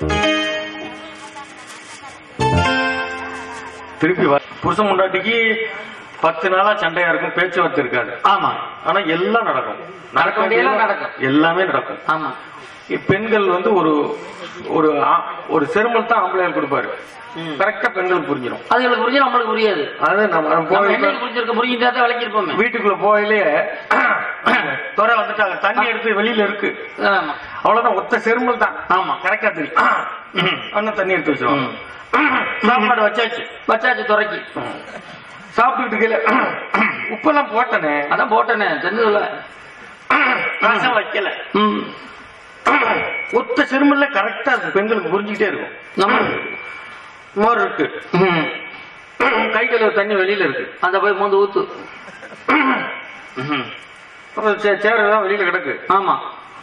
திருப்பி வ- புருஷன் முண்டாட்டிக்கு பத்து நாளா சண்டையா இருக்கும் பேச்சுவார்த்தை இருக்காது ஆமா ஆனா எல்லாம் நடக்கும் நடக்க வேண்டியதெல்லாம் நடக்கும். எல்லாமே நடக்கும் ஆமா பெண்கள் வந்து ஒரு ஒரு ஆ- ஒரு செருமல் தான் ஆம்பளையார் கொடுப்பாரு ம். கரெக்டா பெண்களுக்கு புரிஞ்சிடும் அதுகளுக்கு புரிஞ்சு நம்மளுக்கு புரியாது அது நம்ம நம்ம நம்ம போய் என்னைக்கு புரிஞ்சிருக்க புரிஞ்சுட்டா தான் விளக்கிருப்போமே வீட்டுக்குள்ள போயிலே துறை வந்துட்டாங்க தண்ணி எடுத்து வெளியில இருக்கு ஆமா அவ்வளவுதான் ஒத்த செருமல் தான் ஆமா கரெக்டா தெரியும் அண்ணன் தண்ணி எடுத்து வச்சிருவாங்க சாப்பாடு வச்சாச்சு பச்சாச்சு துறைக்கு சாப்பிட்டுட்டு கீழே உப்பெல்லாம் போட்டனே அதான் போட்டேனே தெரிஞ்சதுல ரசம் வைக்கல ம் ஒத்த செருமல்ல கரெக்டா இருக்கும் பெண்களுக்கு புரிஞ்சுக்கிட்டே இருக்கும் நம்ம மோர் இருக்கு ம். கை கழுவு தண்ணி வெளியில இருக்கு அந்த போய் மோந்து ஊத்து அப்புறம் சே- சேர் எல்லாம் வெளியில கிடக்கு ஆமா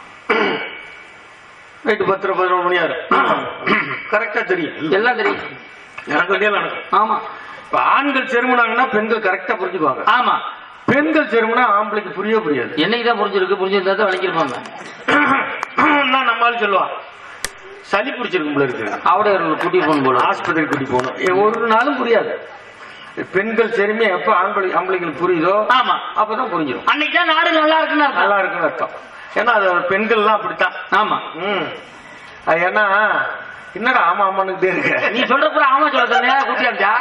நைட்டு பத்தரை பதினொன்று மணி ஆகும் கரெக்டா தெரியும் எல்லாம் தெரியும் எனக்கு வேண்டிய நடக்கும் ஆமா இப்ப ஆண்கள் செருமுனாங்கன்னா பெண்கள் கரெக்டா புரிஞ்சுக்குவாங்க ஆமா பெண்கள் செருமுனா ஆம்பளைக்கு புரியவே புரியாது என்னைக்கு தான் புரிஞ்சிருக்கு புரிஞ்சிருந்தா தான் விளக்கிருப்பாங்க நான் நம்மால் சொல்லுவான் சளி பிடிச்சிருக்கும் போல இருக்கு அவடைய கூட்டி போன் போல ஆஸ்பத்திரி கூட்டி போகணும் ஏ, ஒரு நாளும் புரியாது பெண்கள் செருமை எப்ப ஆண்கள் ஆம்பளைங்களுக்கு புரியுதோ ஆமா அப்பதான் புரிஞ்சிடும் அன்னைக்கு தான் நாடு நல்லா இருக்குன்னு அர்த்தம். நல்லா இருக்குன்னு அர்த்தம் ஏன்னா அது பெண்கள்லாம் அப்படித்தான் ஆமா ம் அது ஏன்னா என்னடா ஆமா ஆமான்னுட்டே இருக்க நீ சொல்ற கூட ஆமா சொல்ல சொன்ன கூட்டி அமிச்சா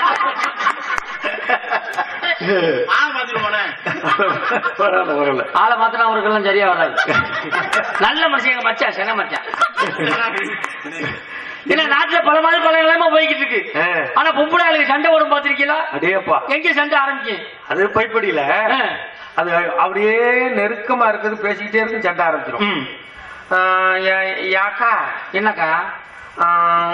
பரவாயில்ல பரவாயில்ல ஆளை மாத்திரம் அவருக்கெல்லாம் சரியா வராது நல்ல மனுஷன் எங்க மச்சான் சென மச்சான் ஏன்னா நாட்டுல பல மாதிரி பல நிலைமை போய்கிட்டு இருக்கு ஆ. ஆனா பொம்பளை ஆளுக்கு சண்டை ஓடும் பாத்திருக்கீங்களா அடேப்பா எங்க சண்டை ஆரம்பிக்கும் அது பைப்படியில ஆ. அது அப்படியே நெருக்கமா இருக்குது பேசிக்கிட்டே இருக்கு சண்டை ஆரம்பிச்சிடும் ம். ஆ, யா- யாக்கா என்னக்கா ஆ,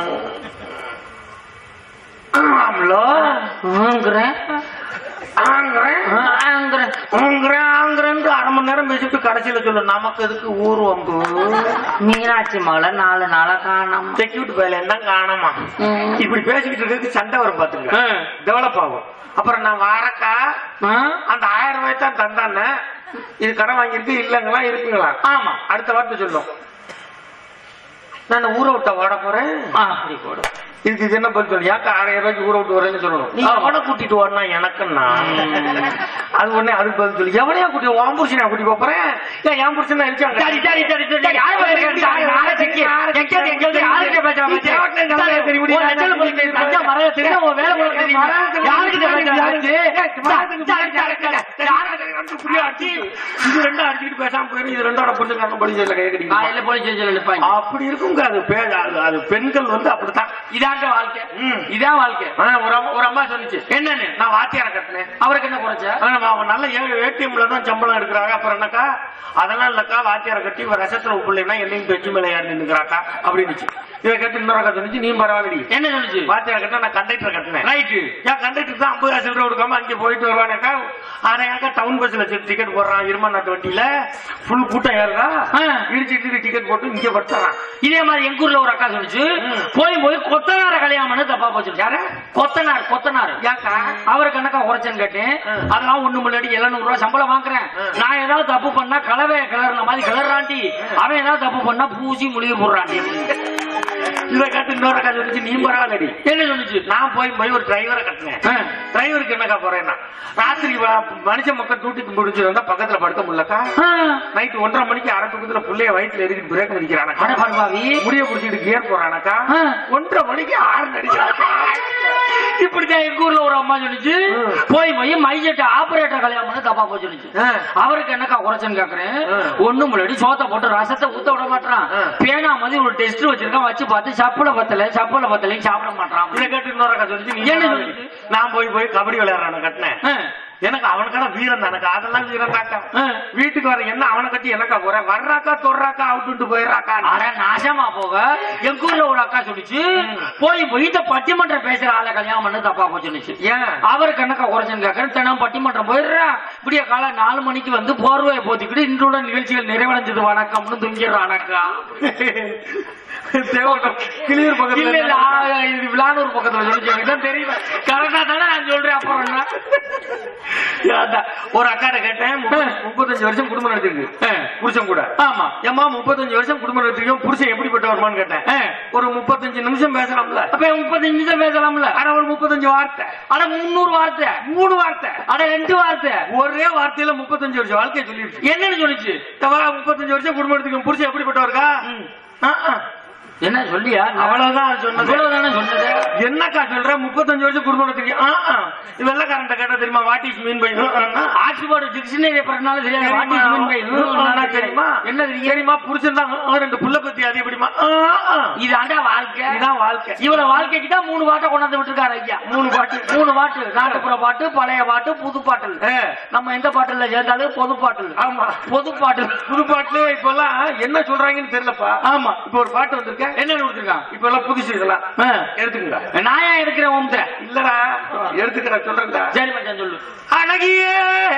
ஆம்லோ ஆங்கிறேன் ஆங்கிறேன் ஆங்கிறேன் ஆங்கிறேன் ஆங்கிறேன்ட்டு அரை மணி நேரம் பேசிட்டு கடைசியில சொல்லு நமக்கு எதுக்கு ஊர் வம்பு மீனாட்சி மலை நாலு நாளா காணாம செக்யூரிட்டி பயில தான் காணாமா ம். இப்படி பேசிக்கிட்டு இருக்கிறதுக்கு சண்டை வரும் பாத்துங்க ஆ. டெவலப் ஆகும் அப்புறம் நான் வாரக்கா ஆ? அந்த ஆயிரம் ரூபாய் தான் தந்தானே இது கடன் வாங்கியிருக்கு இல்லங்களா இருக்குங்களா ஆமா அடுத்த வார்த்தை சொல்லும் நான் ஊரை விட்ட வாட போறேன் ஆ, அப்படி போடு இதுக்கு இது என்ன பதில் சொல்லு யாக்கா ஆறாயிரம் ரூபாய்க்கு ஊரை விட்டு வரேன்னு சொல்லணும் நீ ஆமா. எவனை கூட்டிட்டு வரனா எனக்குன்னா அது உடனே அதுக்கு பதில் சொல்லு எவனையா கூட்டி உன் புருஷனா கூட்டி போறேன் ஏன் என் புருஷன் அழிச்சாங்க சரி சரி சரி சரி யார் பேசுறது? யார் யாரை சிக்கி? எங்கேயாவது எங்கேயாவது யார்கிட்ட பேசுறா பேச்சு? சரி, உன் நெத்தியில போட்டு தஞ்சா மரம் தெரியுமா? உன் வேலை போல தெரியுமா? யார்கிட்ட பேசுறா பேச்சு? சரி, சரி, சரி, சரி. இது ரெண்டும் அடிச்சுக்கிட்டு பேசாம போயிடும் இது ரெண்டோட புரிஞ்சுக்காம படி சொல்ல கை கட்டிக்கிட்டு காலையில போலீஸ் ஸ்டேஷன்ல நிப்பாங்க அப்படி இருக்குங்க அது பே- அது- அது பெண்கள் வந்து அப்படித்தான் இதாங்க வாழ்க்கை ம். இதான் வாழ்க்கை ஆனா, ஒரு அம்மா- ஒரு அம்மா சொல்லுச்சு என்னன்னு நான் வாத்தியார கட்டினேன் அவருக்கு என்ன குறைச்ச ஆனா, அவன் நல்ல ஏடிஎம்ல தான் சம்பளம் எடுக்கிறாங்க அப்புறம் என்னக்கா அதெல்லாம் இல்லக்கா வாத்தியார கட்டி இவன் ரசத்துல உப்பு இல்லைன்னா என்னையும் பெச்சு மேல ஏறி நின்னுக்கிறாக்கா அப்படின்னுச்சு இதை கேட்டு இன்னொரு அக்கா சொன்னிச்சு நீ பரவாயில்ல என்ன சொல்லுச்சு வாத்தியார கட்டினா நான் கண்டக்டர் கட்டினேன் ரைட்டு ஏன் கண்டக்டர் தான் ஐம்பது சில்லரை கொடுக்காம அங்கே போயிட்டு வருவானேக்கா ஆனா ஏக்கா டவுன் பஸ்ல டிக்கெட் போடுறான் இருமா நாட்டு வண்டியில ஃபுல் கூட்டம் ஏறுதா ஆ. இடிச்சிட்டு டிக்கெட் போட்டு இங்க படுத்துறான் இதே மாதிரி எங்க ஊர்ல ஒரு அக்கா சொல்லுச்சு போய் போய் கொத்தனார கல்யாணம் பண்ண தப்பா போச்சு யாரு கொத்தனார் கொத்தனார் ஏக்கா அவருக்கு என்னக்கா குறைச்சேன்னு கேட்டேன் அதெல்லாம் ஒண்ணு முன்னாடி எழுநூறு ரூபாய் சம்பளம் வாங்குறேன் நான் ஏதாவது தப்பு பண்ணா கலவை கிளறுன மாதிரி கிளறாண்டி அவன் ஏதாவது தப்பு பண்ணா பூசி முழுகி போடுறாண்டி இதை கேட்டு இன்னொரு அக்கா சொல்லிச்சு நீ பரவாயில்லடி என்ன சொல்லுச்சு நான் போய் போய் ஒரு டிரைவரை கட்டினேன் ஆ. டிரைவருக்கு என்னக்கா போறேன்னா ராத்திரி வ- மனுஷ மக்கள் டூட்டிக்கு முடிஞ்சு வந்தா பக்கத்துல படுக்க முடியலக்கா ஆ, நைட்டு ஒன்றரை மணிக்கு அரை தூக்கத்துல புள்ளைய வயிற்றுல எரிக்கிட்டு பிரேக் அட அடிக்கிறானக்கா பரவாவி முடிய பிடிச்சிட்டு கியர் போறானக்கா ஆ. ஒன்றரை மணிக்கு ஆறு அடிக்கிறானக்கா இப்படிதான் எங்க ஊர்ல ஒரு அம்மா சொல்லுச்சு ம். போய் போய் மைஜெட் ஆபரேட்டர் கல்யாணம் பண்ண தப்பா போய் சொல்லுச்சு ஆ. அவருக்கு என்னக்கா குறைச்சேன்னு கேக்குறேன் ஆ. ஒண்ணும் முன்னாடி சோத்த போட்டு ரசத்தை ஊத்த விட மாட்டான் ஆ. பேனா மாதிரி ஒரு டெஸ்ட் வச்சிருக்கான் வச்சு பார்த்து சப்புல பத்தல சப்புல பத்தலையும் சாப்பிட மாட்டான் இதை கேட்டு இன்னொரு அக்கா சொல்லிச்சு நீ என்ன என்ன சொல்லுச்சு? நான் போய் போய் கபடி விளையாடுறான கட்டினேன் ஆ. எனக்கு அவனுக்கான வீரம் எனக்கு அதெல்லாம் வீரம் தாக்கா ஆ. வீட்டுக்கு வர என்ன அவனை கட்டி எனக்கா போற வர்றாக்கா தொடுறாக்கா அவுட்டு போயிடுறாக்கா அட நாசமா போக எங்க ஊர்ல ஒரு அக்கா சொல்லுச்சு போய் போய் இந்த பட்டிமன்றம் பேசுற ஆளை கல்யாணம் பண்ண தப்பா போய் சொல்லுச்சு ஏன் அவருக்கு என்னக்கா குறைச்சேன்னு கேட்கறேன் தினம் பட்டிமன்றம் போயிடுறா விடிய காலை நாலு மணிக்கு வந்து போர்வையை போத்திக்கிட்டு இன்றுடன் நிகழ்ச்சிகள் நிறைவடைஞ்சது வணக்கம்னு துங்கிடுறானக்கா தேவட்டம் கிளியூர் இல்ல பக்கத்துல இல்ல ஆ, இது விளானூர் பக்கத்துல சொல்லிச்சு எனக்கு தான் தெரியல கரெக்டா தானே நான் சொல்றேன் அப்புறம் என்ன அதான். ஒரு அக்காட்ட கேட்டேன் முப்பது- முப்பத்தஞ்சு வருஷம் குடும்பம் நடத்திருக்கு ஆ. புருஷன் கூட ஆமா ஏமா முப்பத்தஞ்சு வருஷம் குடும்பம் நடத்திருக்கோம் புருஷன் எப்படிப்பட்ட வருமானு கேட்டேன் ஆ. ஒரு முப்பத்தஞ்சு நிமிஷம் பேசலாம்ல அப்ப முப்பத்தஞ்சு நிமிஷம் பேசலாம்ல ஆனா ஒரு முப்பத்தஞ்சு வார்த்தை அட முன்னூறு வார்த்தை மூணு வார்த்தை அட ரெண்டு வார்த்தை ஒரே வார்த்தையில முப்பத்தஞ்சு வருஷம் வாழ்க்கையை சொல்லிடுச்சு என்னன்னு சொல்லுச்சு தவா முப்பத்தஞ்சு வருஷம் குடும்பம் எடுத்துக்கும் புருஷன் எப்படிப்பட்டவருக்கா ம். ஆ, ஆ. என்ன சொல்லியா அவ்வளவுதான் சொன்னது அவ்வளவுதானே சொன்னது என்னக்கா சொல்ற முப்பத்தஞ்சு வருஷம் குடும்பம் நடத்திருக்கீங்க ஆ, ஆ. வெள்ளக்காரன்ட்ட கேட்டா தெரியுமா what is mean by Oxford dictionary பண்றதுனால தெரியாது What is mean by no? தெரியுமா என்ன தெரியும் தெரியுமா புருஷன் தான் ஆ, ரெண்டு புள்ள பத்தி அது எப்படிமா ஆ, ஆ. இது ஆண்டா வாழ்க்கை இதுதான் வாழ்க்கை இவ்வளவு வாழ்க்கைக்கு தான் மூணு பாட்டை கொண்டாந்து விட்டுருக்காரு ஐயா மூணு பாட்டு மூணு பாட்டு நாட்டுப்புற பாட்டு பழைய பாட்டு புது பாட்டு ஆ. நம்ம எந்த பாட்டுல சேர்ந்தாலும் பொது பாட்டு ஆமா பொது பாட்டு புது பாட்டுல இப்ப எல்லாம் என்ன சொல்றாங்கன்னு தெரியலப்பா ஆமா இப்ப ஒரு பாட்டு வந்திருக்க என்ன கொடுத்துருக்கான் இப்ப எல்லாம் புதுசு இதெல்லாம் எடுத்துக்கங்க நான் ஏன் இருக்கிறேன் உன்கிட்ட இல்லடா எடுத்துக்கடா சொல்றேன்டா சரி மச்சான் சொல்லு அழகியே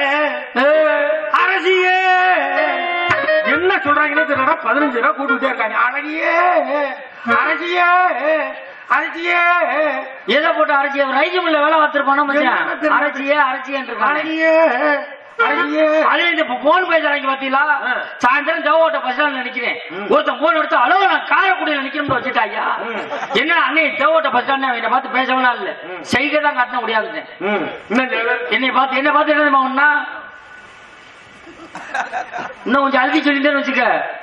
அரசியே என்ன சொல்றாங்கன்னு தெரியல பதினஞ்சு ரூபா கூட்டுட்டே இருக்காங்க அழகியே அரசியே அரசியே எதை போட்டு அரைச்சி ரைஜு மில்ல வேலை பார்த்திருப்பானோ என்ன மச்சான் தெரியல. அரைச்சியே அரைச்சியன்னு இருக்காங்க அழகியே அழகியே அதுல இந்த போன் பேசுறாங்க பாத்தீங்களா ஆ. சாயந்தரம் ஜவோட்ட பஸ் ஸ்டாண்ட்ல நிக்கிறேன் ஒருத்தன் போன் எடுத்து அளவு நான் காரக்குடியில நிக்கணும்னு வச்சுட்டா ஐயா ம். என்ன அன்னை ஜவோட்ட பஸ் ஸ்டாண்ட் என்னை பார்த்து பேசவனா இல்ல செய்கை தான் காட்டின முடியாது ம் என்ன தேவை? என்னை பார்த்து என்ன பார்த்து என்ன தெரியுமா ஒண்ணா இன்னும் கொஞ்சம் அழுத்தி சொல்லிட்டேன்னு வச்சுக்க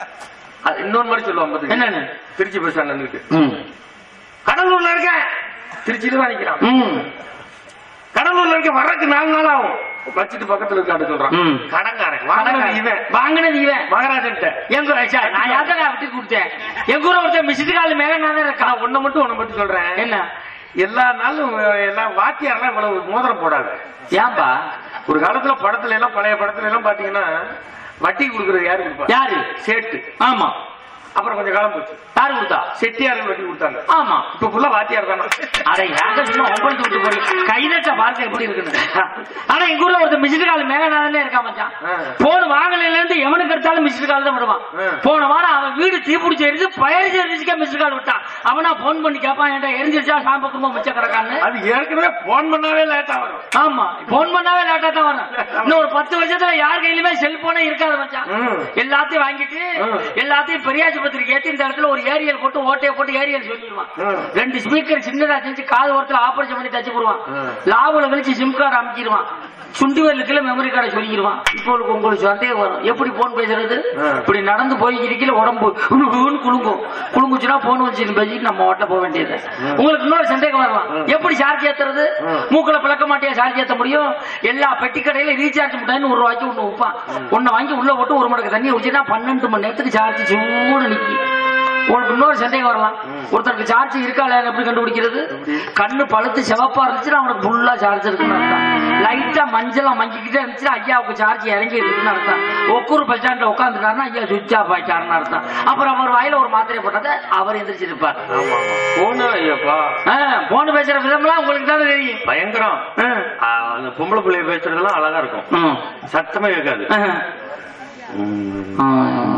அது இன்னொரு மாதிரி சொல்லுவான் பாத்துக்க. என்னன்னு திருச்சி பஸ் ஸ்டாண்ட்ல இருக்கு ம். கடலூர்ல இருக்கேன் திருச்சியில தான் நிக்கிறான் ம். கடலூர்ல இருக்க வர்றதுக்கு நாலு நாள் ஆகும் வச்சுட்டு பக்கத்துல இருக்காட்டு சொல்றான் ம். கடங்காரன் வாங்கினது இவன் வாங்கினது இவன் மகாராஜன் எங்க ஊர் ஐயா, நான் யாத்திரா விட்டு கொடுத்தேன் எங்க ஊரை ஒருத்தன் மிஸ்டு கால் மேல நான் தான் இருக்கான் ஒண்ணு மட்டும் ஒண்ணு மட்டும் சொல்றேன் என்ன எல்லா நாளும் எல்லாம் வாத்தியாரெல்லாம் இவ்வளவு மோதிரம் போடாது ஏன்பா ஒரு காலத்துல படத்துல எல்லாம் பழைய படத்துல எல்லாம் பாத்தீங்கன்னா வட்டி கொடுக்கறது யாரு கொடுப்பா யாரு சேட்டு ஆமா அப்புறம் கொஞ்சம் காலம் போச்சு யாரு கொடுத்தா செட்டியாருக்கு வட்டி கொடுத்தாங்க ஆமா இப்ப ஃபுல்லா வாத்தியார் தானே அட யாங்க சும்மா ஒப்படைச்சு விட்டு போய் கைதட்ட பார்க்க எப்படி இருக்குன்னு ஆனா எங்க ஊர்ல ஒருத்தன் மிஸ்டு கால் மேல நாளே இருக்கா மச்சான் ஆ. போன் வாங்கல இருந்து எவனுக்கு எடுத்தாலும் மிஸ்டு கால் தான் விடுவான் ஆ. போன வாரம் அவன் வீடு தீப்பிடிச்சு எரிஞ்சு பயர் சர்வீஸ்க்கே மிஸ்டு கால் விட்டான் அவனா போன் பண்ணி கேட்பான் என்கிட்ட எரிஞ்சிருச்சா சாம்ப குடும்பம் மிச்ச கிடக்கான்னு அது ஏற்கனவே போன் பண்ணாவே லேட்டா வரும் ஆமா போன் பண்ணாவே லேட்டா தான் வரும் இன்னும் ஒரு பத்து வருஷத்துல யார் கையிலுமே செல்போனே இருக்காது மச்சான் ம். எல்லாத்தையும் வாங்கிட்டு ம். எல்லாத்தையும் பெரியாஸ்பத்திரிக்கு ஏத்தி இந்த இடத்துல ஒரு ஏரியல் போட்டு ஓட்டையை போட்டு ஏரியல் சொல்லிடுவான் ம். ரெண்டு ஸ்பீக்கர் சின்னதா செஞ்சு காது ஓரத்துல ஆபரேஷன் பண்ணி தச்சு போடுவான் ம். லாபுல கழிச்சு சிம் கார்டு அமைக்கிடுவான் சுண்டி வரலுக்குள்ள மெமரி கார்டை சொல்லிடுவான் இப்போ உங்களுக்கு உங்களுக்கு சந்தேகம் வரும் எப்படி போன் பேசுறது ம். இப்படி நடந்து போய் இருக்கல உடம்பு உழுகுன்னு குலுங்கும் குலுங்குச்சுன்னா போன் வச்சு பேசிட்டு நம்ம ஓட்ட போக வேண்டியது உங்களுக்கு இன்னொரு சந்தேகம் வரலாம் ம். எப்படி சார்ஜ் ஏத்துறது ம். மூக்குல பிளக்க மாட்டியா சார்ஜ் ஏத்த முடியும் எல்லா பெட்டி கடையில ரீசார்ஜ் முட்டாயின்னு ஒரு ரூபாய்க்கு ஒண்ணு விற்பான் ஒண்ணு வாங்கி உள்ள போட்டு ஒரு மடக்கு தண்ணி ஊற்றினா பன்னெண்டு மணி நேரத்துக்கு சார்ஜ் சூடு நிக்கி உங்களுக்கு இன்னொரு சந்தேகம் வரலாம் ஒருத்தருக்கு சார்ஜ் இருக்கா இல்லையா எப்படி கண்டுபிடிக்கிறது கண்ணு பழுத்து சிவப்பா இருந்துச்சுன்னா அவனுக்கு ஃபுல்லா சார்ஜ் இருக்குன்னு அர்த்தம் லைட்டா மஞ்சளா மங்கிக்கிட்டே இருந்துச்சுன்னா ஐயாவுக்கு சார்ஜ் இறங்கி இருக்குன்னு அர்த்தம் ஒக்கூர் பஸ் ஸ்டாண்ட்ல உட்காந்துட்டாருன்னா ஐயா சுவிட்ச் ஆஃப் ஆயிட்டாருன்னு அர்த்தம் அப்புறம் அவர் வாயில ஒரு மாத்திரை போட்டதை அவர் எந்திரிச்சிருப்பார் ஆமா போன ஐயப்பா போன் பேசுற விதம்லாம் உங்களுக்கு தான் தெரியும் பயங்கரம் ஆ. ஆ, அந்த பொம்பளை பிள்ளைய பேசுறதெல்லாம் அழகா இருக்கும் ம். சத்தமே கேட்காது ஆ. ஆ.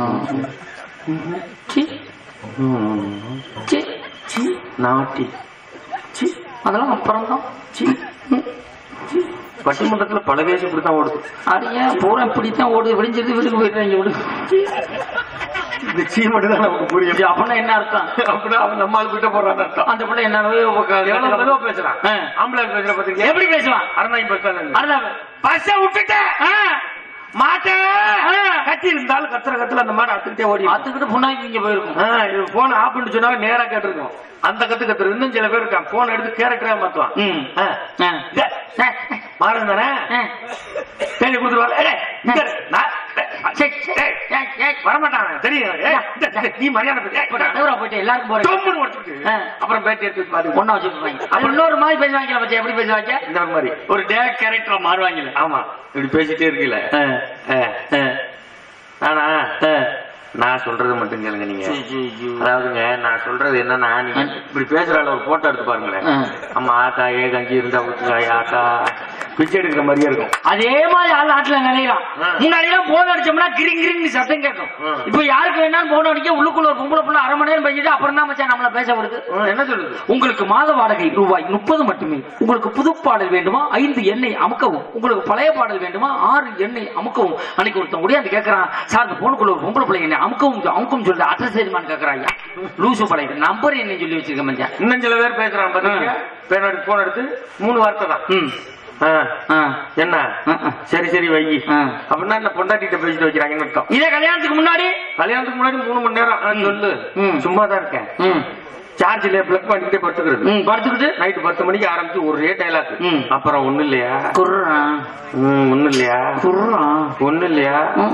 சி, சி, சி. நாட்டி சி. அதெல்லாம் அப்புறம் தான் பட்டிமன்றத்துல பல பேசி இப்படித்தான் ஓடுது அது ஏன் பூரா இப்படித்தான் ஓடுது விடிஞ்சிருந்து வீட்டுக்கு போயிடுறாங்க விடு இந்த சீ மட்டும் தான் நமக்கு புரியும் இது அப்படின்னா என்ன அர்த்தம் அப்படின்னா அவன் நம்ம ஆள் கிட்ட போறான்னு அர்த்தம் அந்த பிள்ளை என்ன எவ்வளவு மெதுவா பேசுறான் ஆ. ஆம்பளை பேசுற பாத்தீங்க எப்படி பேசுவான் அருணாய் பஸ் அருணா- பஸ்ஸ விட்டுட்டேன் ஆ, மாட்டேன் ஆ. கத்தி இருந்தாலும் கத்துற கத்துல அந்த மாடு அத்துக்கிட்டே ஓடி அத்துக்கிட்டு புண்ணாக்கி இங்க போயிருக்கும் ஆ, இது போன ஆஃப் பண்ணி சொன்னா நேரா கேட்டிருக்கோம் அந்த கத்து கத்துரு இன்னும் சில பேர் இருக்கான் போன் எடுத்து கேரக்டரா மாத்துவான் ம். ஆ. ஆ. இதே, ஆ. மாறுங்க தானே ஆ. தேடி கொடுத்துருவாங்க ஏய், இங்க இரு. நான், சரி, சரி. ஏய், ஏய், ஏய். வரமாட்டாங்க தெரியும் ஏய், இந்த, இந்த, நீ மரியாதை பேசு. ஏய், போடா. தூரம் போயிட்டு எல்லாருக்கும் போறேன் தொம்முன்னு உடைச்சுட்டு. ஆ. அப்புறம் பேட்டி எடுத்து பாத்து ஒன்னா வச்சுருப்பாங்க அப்புறம் இன்னொரு மாதிரி பேசுவாங்க மச்சான் எப்படி பேசுவாங்க இந்த மாதிரி ஒரு டேரக்ட் கேரக்டர் மாறுவாங்கல்ல ஆமா இப்படி பேசிட்டே இருக்கீல ஆ. ஆ. ஆ. ஆனா ஆ. நான் சொல்றது மட்டும் கேளுங்க நீங்க ஐயோ. அதாவதுங்க நான் சொல்றது என்னன்னா நீங்க இப்படி பேசுற ஆள ஒரு போட்டோ எடுத்து பாருங்களேன் ஆ. அம்மா ஆத்தா ஏ கஞ்சி இருந்தா ஊத்துக்காய் ஆத்தா பிச்சை எடுக்கிற மாதிரியே இருக்கும் அதே மாதிரி ஆள் நாட்டுல நிலையலாம் ஆ. முன்னாடி எல்லாம் போன் அடிச்சோம்னா கிரிங் கிரிங் சத்தம் கேட்கும் ஆ. இப்ப யாருக்கு வேணாலும் போன் அடிக்க உள்ளுக்குள்ள ஒரு பொம்பளை புள்ள அரை மணி நேரம் பேசிட்டு அப்புறம் தான் மச்சான் நம்மள பேச வருது ஆ, என்ன சொல்லுது உங்களுக்கு மாத வாடகை ரூபாய் முப்பது மட்டுமே உங்களுக்கு புது பாடல் வேண்டுமா ஐந்து எண்ணெய் அமுக்கவும் உங்களுக்கு பழைய பாடல் வேண்டுமா ஆறு எண்ணெய் அமுக்கவும் அன்னைக்கு ஒருத்தன் முடியாது கேட்கறான் சார் இந்த போனுக்குள்ள ஒரு பொம்பளை பிள்ளை என்ன அமுக்கவும் அமுக்கவும் சொல்லுது அட்ரஸ் தெரியுமான்னு கேட்கறான் ஐயா லூசு பழைய நம்பர் என்ன சொல்லி வச்சிருக்க மச்சான் இன்னும் சில பேர் பேசுறான் பாத்தீங்க பேன் எடுத்து போன் எடுத்து மூணு வார்த்தை தான் ம் ஆ, ஆ என்ன ஆ, ஆ. சரி சரி வை ஆ. அப்படின்னா என்ன பொண்டாட்டிட்ட பேசிட்டு வைக்கிறாங்கன்னு அர்த்தம் இதே கல்யாணத்துக்கு முன்னாடி கல்யாணத்துக்கு முன்னாடி மூணு மணி நேரம் ஆ, சொல்லு ம். சும்மா தான் இருக்கேன் ம் சார்ஜ்ல பிளக் பண்ணிக்கிட்டே படுத்துக்கிறது ம் படுத்துக்கிட்டு நைட்டு பத்து மணிக்கு ஆரம்பிச்சு ஒரே டைலாக் ம். அப்புறம் ஒண்ணு இல்லையா குர்றான் ம், ஒண்ணு இல்லையா குர்றான் ஒண்ணு இல்லையா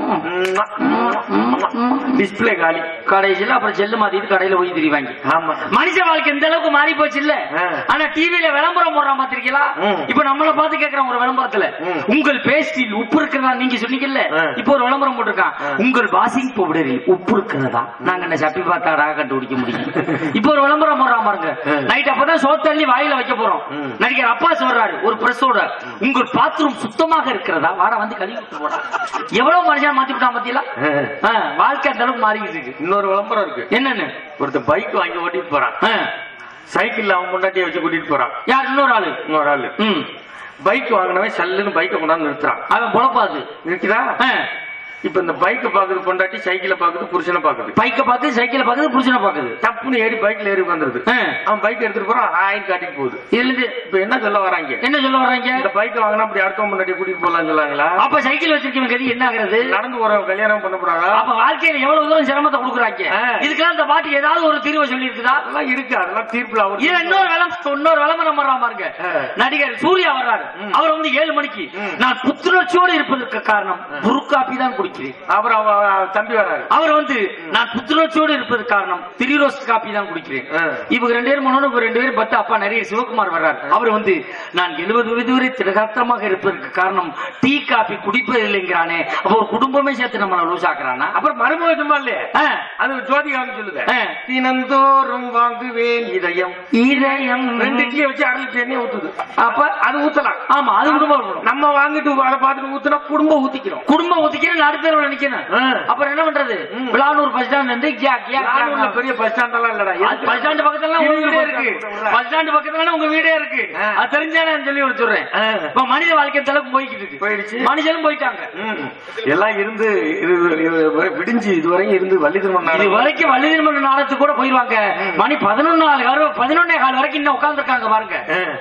ம். டிஸ்பிளே காலி கடைசியில அப்புறம் செல்லு மாத்திட்டு கடையில போய் திரிவாங்க ஆமா மனுஷ வாழ்க்கை இந்த அளவுக்கு மாறி போச்சு இல்ல ஆ. ஆனா டிவில விளம்பரம் போடுறான் பாத்திருக்கீங்களா ம். இப்ப நம்மள பார்த்து கேக்குறான் ஒரு விளம்பரத்துல ம். உங்கள் பேஸ்டில் உப்பு இருக்கிறதா நீங்க சொன்னீங்கல்ல ஆ. இப்போ ஒரு விளம்பரம் போட்டிருக்கான் ஆ. உங்கள் வாஷிங் பவுடரில் உப்பு இருக்கிறதா நாங்க என்ன சப்பி பார்த்தாடா கண்டுபிடிக்க முடியும் இப்போ ஒரு விளம்பரம் போடுறான் பாருங்க ஆ. நைட் அப்பதான் சோத்தள்ளி வாயில வைக்க போறோம் ம். நடிகர் அப்பா சொல்றாரு ஒரு பிரஸோட உங்கள் பாத்ரூம் சுத்தமாக இருக்கிறதா வாடா வந்து கழுவி விட்டு போடா எவ்வளவு மனுஷன் மாத்தி விட்டான் பாத்தீங்களா ஆ. ஆ, வாழ்க்கை அந்த அளவுக்கு மாறிக்கிட்டு இருக்கு இன்னொரு விளம்பரம் இருக்கு என்னன்னு ஒருத்தர் பைக் வாங்கி ஓட்டிட்டு போறான் ஆ. சைக்கிள்ல அவன் பொண்டாட்டியை வச்சு கூட்டிட்டு போறான் யார் இன்னொரு ஆளு இன்னொரு ஆளு ம் பைக் வாங்கினவன் சல்லுன்னு பைக்கை கொண்டாந்து நிறுத்துறான் அவன் பொழப்பாது இருக்குதா ஆ. இப்ப இந்த பைக்கை பாக்குது பொண்டாட்டி சைக்கிளை பாக்குது புருஷனை பாக்குது பைக்கை பார்த்து சைக்கிளை பார்க்குது புருஷனை பார்க்குது டப்புன்னு ஏறி பைக்ல ஏறி உட்காந்துருது ஆ. அவன் பைக் எடுத்துட்டு போறான் ஆயிரம் காட்டிட்டு போகுது இதுல இருந்து இப்ப என்ன சொல்ல வராங்க என்ன சொல்ல வர்றாங்க இந்த பைக் வாங்கினா அப்படி அடுத்த முன்னாடி கூட்டிட்டு போலாம் சொல்லாங்களா அப்ப சைக்கிள் வச்சிருக்கவங்க கதி என்ன ஆகுறது நடந்து போறவன் கல்யாணம் பண்ண போறாரா அப்ப வாழ்க்கையில எவ்வளவு தூரம் சிரமத்தை கொடுக்குறாங்க ஆ. இதுக்கெல்லாம் இந்த பாட்டு ஏதாவது ஒரு தீர்வு சொல்லி இருக்குதா அதெல்லாம் இருக்கு அதெல்லாம் தீர்ப்புல அவர் இது இன்னொரு விளம்பரம் இன்னொரு விளம்பரம் வர்றா பாருங்க ஆ. நடிகர் சூர்யா வர்றாரு ம். அவர் வந்து ஏழு மணிக்கு ம். நான் புத்துணர்ச்சியோடு இருப்பதற்கு காரணம் புரு காப்பி தான் குடிக்கிறேன் அப்புறம் அவ- அவ தம்பி வராரு அவர் வந்து நான் புத்துணர்ச்சியோடு இருப்பதற்கு காரணம் திரி ரோஸ்ட் காப்பி தான் குடிக்கிறேன் ஆ. இவங்க ரெண்டு பேரும் மனோடு இவங்க ரெண்டு பேரும் பத்து அப்பா நிறைய சிவகுமார் வர்றார் அவர் வந்து நான் எழுபது வயது வரை திடகாத்திரமாக இருப்பதற்கு காரணம் டீ காபி குடிப்பதில்லைங்கிறானே அப்ப ஒரு குடும்பமே சேர்த்து நம்மள லூஸ் ஆக்குறானா அப்புறம் மருமக சும்மா இல்லையே ஆ, அது ஜோதிகான்னு சொல்லுது ஆ. தினந்தோறும் வாங்குவேன் இதயம் இதயம் ரெண்டு இட்லியை வச்சு அரை லிட்டர் எண்ணெய் ஊத்துது அப்ப அது ஊத்தலாம் ஆமா அது குடும்பம் இருக்கணும். நம்ம வாங்கிட்டு அதை பார்த்துட்டு ஊத்துனா குடும்பம் ஊத்திக்கிறோம் குடும்பம் ஒத்திக்கிறேன் அடுத்த தெருவுல நிக்கணும் ஆ. அப்புறம் என்ன பண்றது ம். விளானூர் பஸ் ஸ்டாண்ட் இருந்து கியா கியா நானூர்ல பெரிய பஸ் ஸ்டாண்ட் எல்லாம் இல்லடா அது பஸ் ஸ்டாண்ட் பக்கத்துல உங்க இருபது வீடே bus இருக்கு stand உள்ள. பஸ் ஸ்டாண்ட் பக்கத்துல உங்க வீடே இருக்கு ஆ. அது தெரிஞ்சா நான் சொல்லி ஒரு சொல்றேன் ஆ. இப்ப மனித வாழ்க்கை இந்த அளவுக்கு போய்கிட்டு இருக்கு போயிடுச்சு. மனுஷனும் போயிட்டாங்க ம். எல்லாம் இருந்து இது- இது விடிஞ்சு இதுவரையும் இருந்து வள்ளி இது திருமணம் வரைக்கும் வள்ளி திருமண நாடத்துக்கு கூட போயிருவாங்க மணி பதினொன்னு நாலு கால் பதினொன்னே கால் வரைக்கும் இன்னும் உட்கார்ந்துருக்காங்க பாருங்க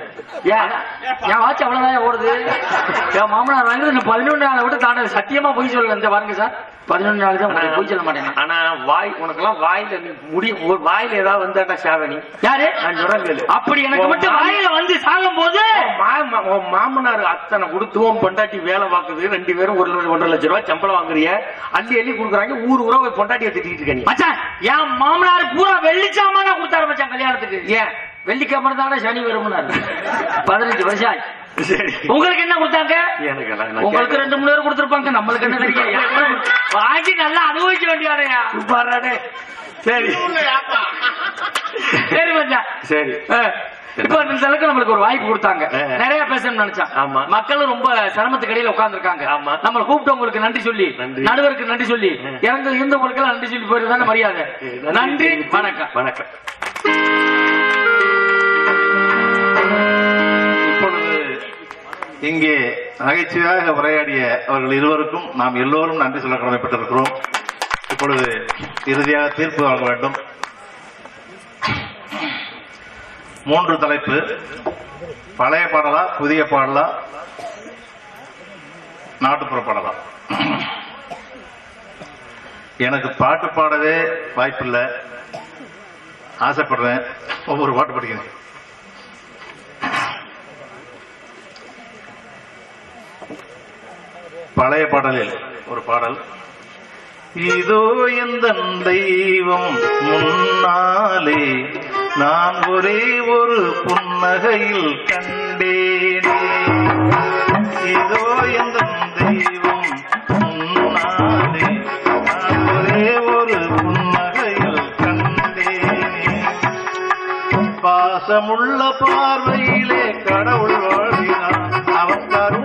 ஏன் என் வாட்ச் அவ்வளவுதான் ஓடுது என் மாமனார் வாங்கி இந்த பதினொன்று நாளை விட்டு தாண்ட சத்தியமா போய் சொல்லல இந்த பாருங்க சார் பதினொன்று நாள் தான் உங்களுக்கு போய் சொல்ல மாட்டேன் ஆனா வாய் உனக்கெல்லாம் வாயில நீ முடி ஒரு வாயில ஏதாவது வந்தாட்டா சாவணி யாரு நான் சொல்றேன் கேளு. அப்படி எனக்கு உன் மட்டும் மாமி- வாயில வந்து சாகும் போது உன் மா- உன் மாமனார் அத்தனை கொடுத்து உன் பொண்டாட்டி வேலை பார்க்குது ரெண்டு பேரும் ஒரு லட்சம் ஒன்றரை லட்சம் ரூபாய் சம்பளம் வாங்குறிய அள்ளி அள்ளி கொடுக்குறாங்க ஊர் ஊரா போய் பொண்டாட்டியை திட்டிட்டு இருக்க நீ மச்சான் என் மாமனார் பூரா வெள்ளிச்சாமான கொடுத்தாரு மச்சான் கல்யாணத்துக்கு ஏன் வெள்ளிக்கிழமை தானே சனி வரும்னாரு பதினஞ்சு வருஷம் ஆச்சு. சரி உங்களுக்கு என்ன கொடுத்தாங்க எனக்கு எல்லாம் நான் உங்களுக்கு கேட்கல. ரெண்டு மூணு பேர் கொடுத்துருப்பாங்க நம்மளுக்கு என்ன தெரியும் வாங்கி நல்லா அனுபவிக்க வேண்டியாரையா பாராடே. சரி சரி மச்சான் சரி ஆ. இப்ப இந்த அளவுக்கு நம்மளுக்கு ஒரு வாய்ப்பு கொடுத்தாங்க ஆ. நிறைய பேசணும்னு நினைச்சான் ஆமா. மக்களும் ரொம்ப சிரமத்துக்கு இடையில உட்கார்ந்துருக்காங்க ஆமா. நம்மளை கூப்பிட்டவங்களுக்கு நன்றி சொல்லி நன்றி. நடுவருக்கு நன்றி சொல்லி ஆ. இறந்து இருந்தவங்களுக்கு எல்லாம் நன்றி சொல்லி போயிருந்தானே மரியாதை நன்றி வணக்கம் வணக்கம் இப்பொழுது இங்கே நகைச்சுவையாக உரையாடிய அவர்கள் இருவருக்கும் நாம் எல்லோரும் நன்றி சொல்ல கடமைப்பட்டிருக்கிறோம் இப்பொழுது இறுதியாக தீர்ப்பு வழங்க வேண்டும் மூன்று தலைப்பு பழைய பாடலா புதிய பாடலா நாட்டுப்புற பாடலா எனக்கு பாட்டு பாடவே வாய்ப்பில்லை ஆசைப்படுறேன் ஒவ்வொரு பாட்டு படிக்கிறேன் பழைய பாடலில் ஒரு பாடல் இதோ எந்த தெய்வம் முன்னாலே நான் ஒரே ஒரு புன்னகையில் கண்டேனே இதோ எந்த தெய்வம் முன்னாலே நான் ஒரே ஒரு புன்னகையில் கண்டேனே பாசமுள்ள பார்வையிலே கடவுள் வாழ்கிறான் அவன் கருணை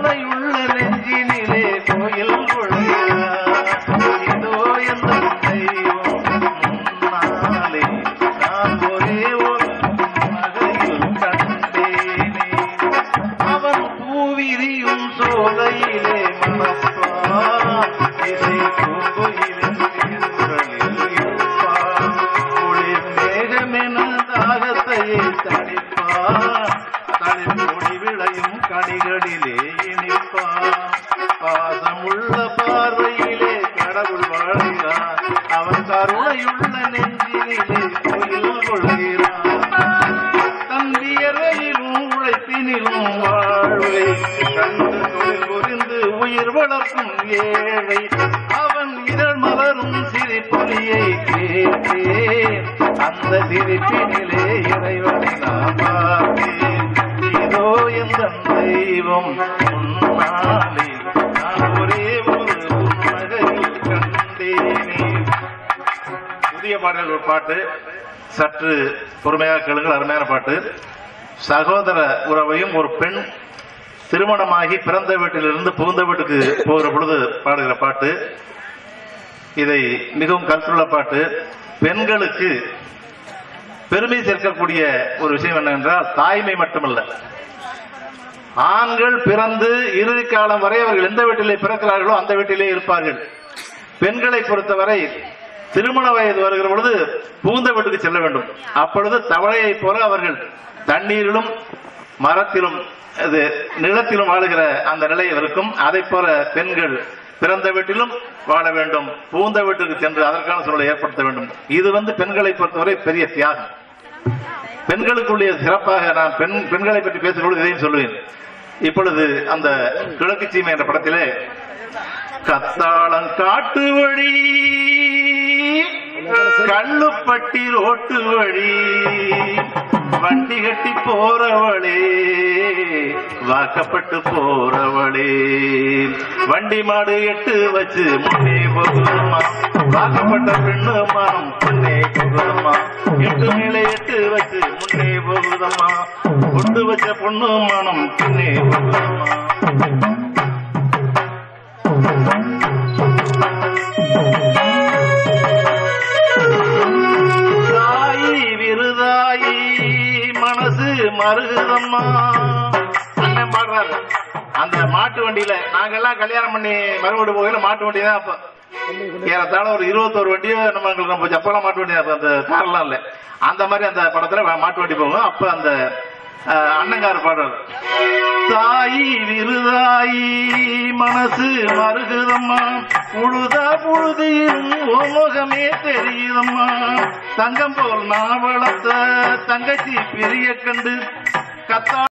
வார்த்தையை தணிப்பான் தளிர்கொடி விளையும் கனிகளிலே இனிப்பான் பாசமுள்ள பார்வையிலே கடவுள் வாழ்கிறான் அவன் கருணையுள்ள நெஞ்சினிலே கோயில் கொள்கிறான் தன் வியர்வையிலும் உழைப்பினிலும் வாழ்வை கண்டு தொழில் புரிந்து உயிர் வளர்க்கும் ஏழை அவன் இதழ் மலரும் சிரிப்பொலியை கேட்டேன் அந்த சிரிப்பினிலே இறைவனை நான் பார்த்தேன் இதோ எந்த தெய்வம் முன்னாலே நான் ஒரே ஒரு புன்னகையில் கண்டேனே புதிய பாடல் ஒரு பாட்டு சற்று பொறுமையாக கேளுங்கள் அருமையான பாட்டு சகோதர உறவையும் ஒரு பெண் திருமணமாகி பிறந்த வீட்டிலிருந்து புகுந்த வீட்டுக்கு போகிற பொழுது பாடுகிற பாட்டு இதை மிகவும் கருத்துள்ள பாட்டு பெண்களுக்கு பெருமை சேர்க்கக்கூடிய ஒரு விஷயம் என்னவென்றால் தாய்மை மட்டுமல்ல ஆண்கள் பிறந்து இறுதி காலம் வரை அவர்கள் எந்த வீட்டிலே பிறக்கிறார்களோ அந்த வீட்டிலே இருப்பார்கள் பெண்களை பொறுத்தவரை திருமண வயது வருகிற பொழுது பூந்த வீட்டுக்கு செல்ல வேண்டும் அப்பொழுது தவளையைப் போல அவர்கள் தண்ணீரிலும் மரத்திலும் இது நிலத்திலும் வாழுகிற அந்த நிலை இருக்கும் அதை போல பெண்கள் பிறந்த வீட்டிலும் வாழ வேண்டும் பூந்த வீட்டுக்கு சென்று அதற்கான சூழலை ஏற்படுத்த வேண்டும் இது வந்து பெண்களை பொறுத்தவரை பெரிய தியாகம் பெண்களுக்குள்ளே சிறப்பாக நான் பெண் பெண்களை பற்றி பேசும்பொழுது இதையும் சொல்லுவேன் இப்பொழுது அந்த கிழக்கு சீமை என்ற படத்திலே கத்தாளம் காட்டு வழி கள்ளுப்பட்டி ரோட்டு வழி வண்டி கட்டி போறவளே வாக்கப்பட்டு போறவளே வண்டி மாடு எட்டு வச்சு முன்னே போகுதம்மா வாக்கப்பட்ட பெண்ணு மனம் முன்னே போகுதம்மா எட்டு மேலே எட்டு வச்சு முன்னே போகுதம்மா கொண்டு வச்ச பொண்ணு மனம் பின்னே போகுதம்மா தாயி விருதாயி மனசு மருதம்மா அண்ணன் பாடுறாரு அந்த மாட்டு வண்டியில நாங்கெல்லாம் கல்யாணம் பண்ணி மறுபடி போகையில மாட்டு வண்டி தான் அப்ப ஏறத்தாழ ஒரு இருபத்தோரு வண்டியோ நம்ம எங்களுக்கு நம்ம அப்பெல்லாம் மாட்டு வண்டி தான், அந்த கார்லாம் இல்ல அந்த மாதிரி அந்த படத்துல வ- மாட்டு வண்டி போகும் அப்ப அந்த அஹ், அண்ணங்கார் பாடுறாரு தாயி விருதாயி மனசு மருகுதம்மா உழுதா புழுதியும் முகமே தெரியுதம்மா தங்கம் போல் நான் வளர்த்த தங்கச்சி பெரிய கண்டு கத்தா